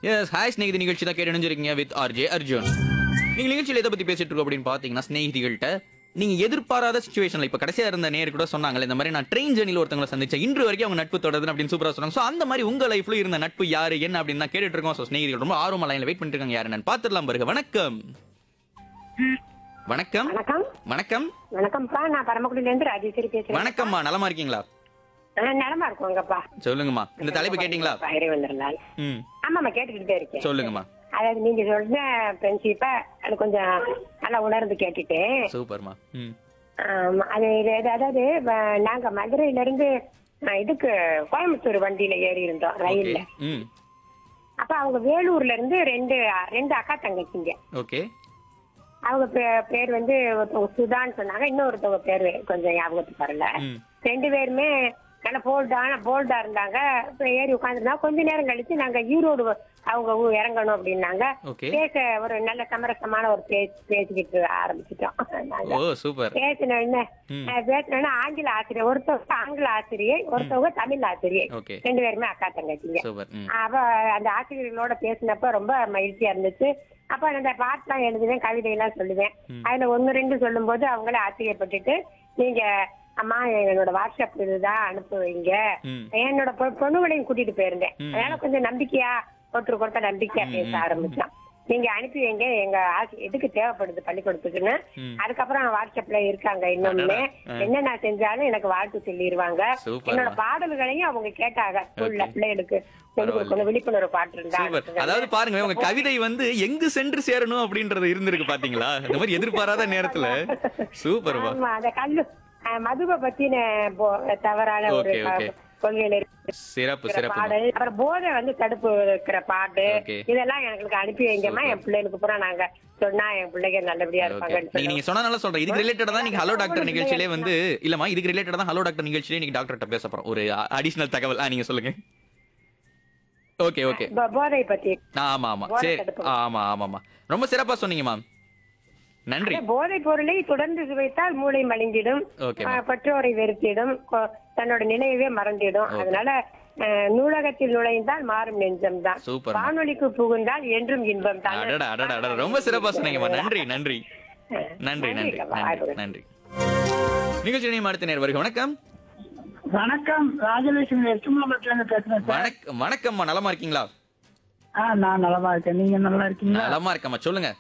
Yes hi ஸ்நேகிதி நிகழ்ச்சி தான் கேட்டு நினைஞ்சிருக்கீங்க வித் ஆர்ஜே அர்ஜுன் நீங்க நிகழ்ச்சியில் எதை பத்தி பேசிட்டு இருக்கோம் அப்படின்னு பாத்தீங்கன்னா ஸ்நேகிதிகள்கிட்ட நீங்க எதிர்பாராத சுச்சுவேஷன்ல இப்ப கடைசியா இருந்த நேர் கூட சொன்னாங்க இந்த மாதிரி நான் ட்ரெயின் ஜெர்னில ஒருத்தவங்களை சந்திச்சேன் இன்று வரைக்கும் அவங்க நட்பு தொடருது அப்படின்னு சூப்பரா சொன்னாங்க சோ அந்த மாதிரி உங்க லைஃப்ல இருந்த நட்பு யாரு என்ன அப்படின்னு தான் கேட்டுட்டு இருக்கோம் சோ ஸ்நேகிதிகள் ரொம்ப ஆர்வமா லைன்ல வெயிட் பண்ணிட்டு இருக்காங்க யாரு என்னன்னு பாத்துடலாம் பாருங்க வணக்கம் வணக்கம் வணக்கம் வணக்கம் வணக்கம்ப்பா நான் பரமக்குடியில இருந்து ராஜேஸ்வரி பேசுறேன் வணக்கம்மா நலமா இருக்கீங்களா ஆ, நலமா இருக்கோங்கப்பா சொல்லுங்கம்மா இந்த தலைப்பு கேட்டீங்களா பயிரை வந்திருந்தால் ம் ஆமாம்மா கேட்டுக்கிட்டே இருக்கேன் சொல்லுங்கம்மா அதாவது நீங்க சொல்ற ஃப்ரெண்ட்ஷிப்ப அது கொஞ்சம் நல்லா உணர்ந்து கேட்டுட்டேன் சூப்பர்மா ம் ஆமா, அது இது- இது- அதாவது வ- நாங்க மதுரையில இருந்து ஆ, இதுக்கு கோயம்புத்தூர் வண்டியில ஏறி இருந்தோம் ஓகே ரயில்ல ம் அப்ப அவங்க வேலூர்ல இருந்து ரெண்டு ரெண்டு அக்கா தங்கச்சிங்க ஓகே அவங்க பே- பேர் வந்து ஒருத்தவங்க சுதான்னு சொன்னாங்க இன்னொருத்தவங்க பேர் கொஞ்சம் ஞாபகத்துக்கு வரல ம் ரெண்டு பேருமே நல்ல போல்டான போல்டா இருந்தாங்க இப்ப ஏறி உட்காந்துருந்தா கொஞ்ச நேரம் கழிச்சு நாங்க ஈரோடு அவங்க ஊ- இறங்கணும் அப்படின்னாங்க ஓகே பேச ஒரு நல்ல சமரசமான ஒரு பேச்சு பேசிக்கிட்டு ஆரம்பிச்சிட்டோம் நாங்க ஓ சூப்பர் பேசின உடனே ம். அஹ், பேசின உடனே ஆங்கில ஆசிரியர் ஒருத்தவங்க ஆங்கில ஆசிரியை ஒருத்தவங்க தமிழ் ஆசிரியை ஓகே ரெண்டு பேருமே அக்கா தங்கச்சிங்க சூப்பர் ம் அவ அந்த ஆசிரியர்களோட பேசினப்ப ரொம்ப மகிழ்ச்சியா இருந்துச்சு அப்ப அந்த பாட்டுலாம் எழுதுவேன் கவிதை எல்லாம் சொல்லுவேன் ம். அதுல ஒண்ணு ரெண்டு சொல்லும்போது அவங்களே ஆச்சரியப்பட்டுட்டு நீங்க அம்மா என்னோட வாட்ஸ்அப் இதுதான் அனுப்புவீங்க ம் என்னோட பொ- பொண்ணுகளையும் கூட்டிட்டு போயிருந்தேன் ம். அதனால கொஞ்சம் நம்பிக்கையா ஒருத்தருக்கு ஒருத்தர் நம்பிக்கையா பேச ஆரம்பிச்சான் நீங்க அனுப்பி வைங்க எங்க ஆசி- எதுக்கு தேவைப்படுது பள்ளிக்கூடத்துக்குன்னு ம். அதுக்கப்புறம் வாட்ஸ்அப்ல இருக்காங்க இன்னொன்னு ஆ. என்ன நான் செஞ்சாலும் எனக்கு வாழ்த்து சொல்லிடுவாங்க சூப்பர்மா. என்னோட பாடல்களையும் அவங்க கேட்டாங்க ஸ்கூல்ல Okay. பிள்ளைகளுக்கு சொல்லிக் கொடுக்கணும் விழிப்புணர்வு பாட்டு இருந்தா சூப்பர் அனுப்புங்க. அதாவது பாருங்க உங்க கவிதை வந்து எங்கு சென்று சேரணும் அப்படின்றது இருந்திருக்கு பாத்தீங்களா இந்த மாதிரி எதிர்பாராத நேரத்துல சூப்பர்மா ஆமா அந்த கல்லு அஹ், மதுவை பத்தின போ- தவறான ஒரு Okay, okay. கொள்கையில இருக்கிற சிறப்பு சிறப்பு பாடல் அப்புறம் போதை வந்து தடுப்பு இருக்கிற பாட்டு Okay. இதெல்லாம் எங்களுக்கு அனுப்பி வைங்கம்மா என் பிள்ளைகளுக்கு பூரா நாங்க சொன்னா என் பிள்ளைங்க நல்லபடியா ஓகே இருப்பாங்கன்னு நீங்க நீங்க சொன்னனால சொல்றேன் இதுக்கு ரிலேட்டடா தான் நீங்க ஹலோ டாக்டர் நிகழ்ச்சியிலே வந்து இல்லம்மா இதுக்கு ரிலேட்டடா தான் ஹலோ டாக்டர் நிகழ்ச்சியிலே நீங்க டாக்டர்கிட்ட பேச போறோம் ஒரு அடிஷனல் தகவல் ஆ, நீங்க சொல்லுங்க ஓகே ஓகே போ- போதை பத்தி ஆமா ஆமா போதை சரி தடுப்பு. ஆமா ஆமாமா ரொம்ப சிறப்பா சொன்னீங்க மேம் நன்றி போதை பொருளை தொடர்ந்து சுவைத்தால் மூளை மலிஞ்சிடும் ஓகே அஹ், பெற்றோரை வெறுத்திடும் கொ- தன்னோட நினைவே மறந்திடும் Okay. அதனால அஹ், நூலகத்தில் நுழைந்தால் மாறும் நெஞ்சம் தான் சூப்பர் வானொலிக்கு புகுந்தால் என்றும் இன்பம் தான் அடடா அடடா அடடா ரொம்ப சிறப்பா சொன்னீங்கம்மா நன்றி நன்றி நன்றி நன்றி நன்றிக்கா, நன்றி நன்றி நிகழ்ச்சி நேம் அடுத்த நேர் வருக வணக்கம் வணக்கம் ராஜலட்சுமி எட்டுமாபத்துல இருந்து பேசுறேன் சார் வணக்கம் வணக்கம்மா நலமா இருக்கீங்களா ஆ நான் நலமா இருக்கேன் நீங்க நல்லா இருக்கீங்களா நலமா இருக்கம்மா சொல்லுங்க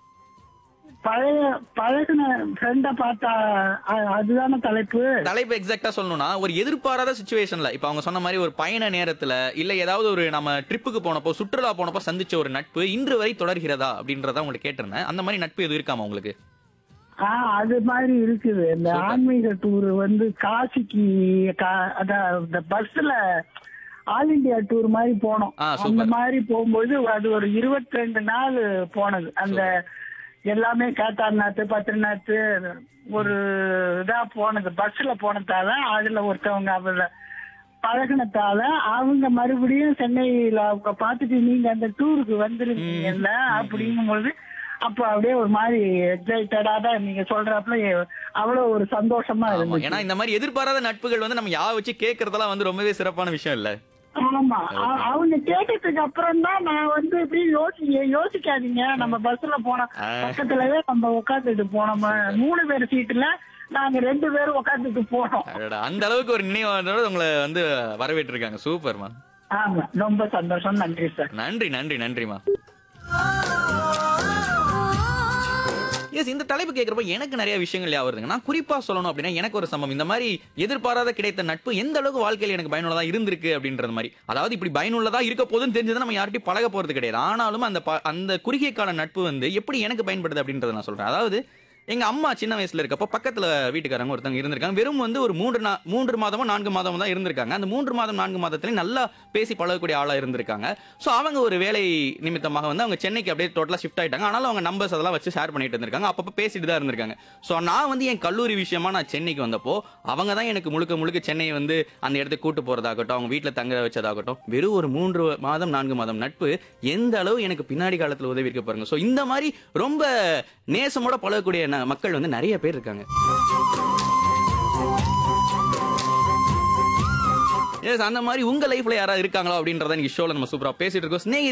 பழைய பழகின ஃப்ரெண்ட பார்த்தா அ- அதுதானே தலைப்பு தலைப்பு எக்ஸாக்டா சொல்லணும்னா ஒரு எதிர்பாராத சுச்சுவேஷன்ல இப்ப அவங்க சொன்ன மாதிரி ஒரு பயண நேரத்துல இல்ல ஏதாவது ஒரு நம்ம ட்ரிப்புக்கு போனப்போ சுற்றுலா போனப்போ சந்திச்ச ஒரு நட்பு இன்று வரை தொடர்கிறதா அப்படின்றத உங்களுக்கு கேட்டிருந்தேன் அந்த மாதிரி நட்பு எதுவும் இருக்காமா உங்களுக்கு ஆ அது மாதிரி இருக்குது இந்த Super. ஆன்மீக டூர் வந்து காசிக்கு கா- அதான் இந்த பஸ்ல ஆல் இந்தியா டூர் மாதிரி போனோம் ஆ, super. அந்த மாதிரி போகும்போது அது ஒரு இருபத்தி ரெண்டு நாள் போனது அந்த எல்லாமே கேதார்நாத் பத்ரிநாத் ஒரு இதா போனது பஸ்ல போனதால அதுல ஒருத்தவங்க அவள பழகினத்தால அவங்க மறுபடியும் சென்னையில அவங்க பார்த்துட்டு நீங்க அந்த டூருக்கு வந்திருக்கீங்கல்ல அப்படிங்கும்போது அப்ப அப்படியே ஒரு மாதிரி எக்ஸைட்டடா தான் நீங்க சொல்றப்பல அவ்வளவு ஒரு சந்தோஷமா ஆமா இருந்துச்சு ஏன்னா இந்த மாதிரி எதிர்பாராத நட்புகள் வந்து நம்ம யா வச்சு கேட்கறதெல்லாம் வந்து ரொம்பவே சிறப்பான விஷயம் இல்ல ஆமா அ- அவங்க கேட்டதுக்கு அப்புறம் தான் நான் வந்து இப்படி யோசி யோசிக்காதீங்க நம்ம பஸ்ல போனோம் ஆ. பக்கத்துலவே நம்ம உட்காந்துட்டு போனோம் மூணு பேர் சீட்டுல நாங்க ரெண்டு பேரும் உட்காந்துட்டு போனோம் அடடா, அந்த அளவுக்கு ஒரு நினைவானோட உங்களை வந்து வரவேற்று இருக்காங்க சூப்பர்மா ஆமா ரொம்ப சந்தோஷம் நன்றி சார் நன்றி நன்றி நன்றிமா எஸ் இந்த தலைப்பு கேட்குறப்ப எனக்கு நிறைய விஷயங்கள் ஞாபகம் வருதுங்க நான் குறிப்பா சொல்லணும் அப்படின்னா எனக்கு ஒரு சம்பவம் இந்த மாதிரி எதிர்பாராத கிடைத்த நட்பு எந்த அளவுக்கு வாழ்க்கையில் எனக்கு பயனுள்ளதா இருந்திருக்கு அப்படின்றது மாதிரி அதாவது இப்படி பயனுள்ளதா இருக்க போதுன்னு தெரிஞ்சது நம்ம யார்கிட்டயும் பழக போறது கிடையாது ஆனாலும் அந்த ப- அந்த குறுகிய கால நட்பு வந்து எப்படி எனக்கு பயன்படுது அப்படின்றத நான் சொல்றேன் அதாவது எங்க அம்மா சின்ன வயசுல இருக்கப்போ பக்கத்துல வீட்டுக்காரங்க ஒருத்தவங்க இருந்திருக்காங்க வெறும் வந்து ஒரு மூன்று நா- மூன்று மாதமோ நான்கு மாதமோ தான் இருந்திருக்காங்க அந்த மூன்று மாதம் நான்கு மாதத்துலயும் நல்லா பேசி பழகக்கூடிய ஆளா இருந்திருக்காங்க ஸோ அவங்க ஒரு வேலை நிமித்தமாக வந்து அவங்க சென்னைக்கு அப்படியே டோட்டலா ஷிஃப்ட் ஆயிட்டாங்க ஆனாலும் அவங்க நம்பர்ஸ் அதெல்லாம் வச்சு ஷேர் பண்ணிட்டு இருந்திருக்காங்க அப்பப்போ பேசிட்டு தான் இருந்திருக்காங்க ஸோ நான் வந்து என் கல்லூரி விஷயமா நான் சென்னைக்கு வந்தப்போ அவங்க தான் எனக்கு முழுக்க முழுக்க சென்னையை வந்து அந்த இடத்துக்கு கூட்டு போறதாகட்டும் அவங்க வீட்டில் தங்க வச்சதாகட்டும் வெறும் ஒரு மூன்று மாதம் நான்கு மாதம் நட்பு எந்த அளவு எனக்கு பின்னாடி காலத்தில் உதவி இருக்க பாருங்க ஸோ இந்த மாதிரி ரொம்ப நேசமோட பழகக்கூடிய ந- மக்கள் வந்து நிறைய பேர் இருக்காங்க எஸ் அந்த மாதிரி உங்க லைஃப்ல யாராவது இருக்காங்களா அப்படின்றத நீங்க ஷோல நம்ம சூப்பரா பேசிட்டு இருக்கோம் ஸ்நேகி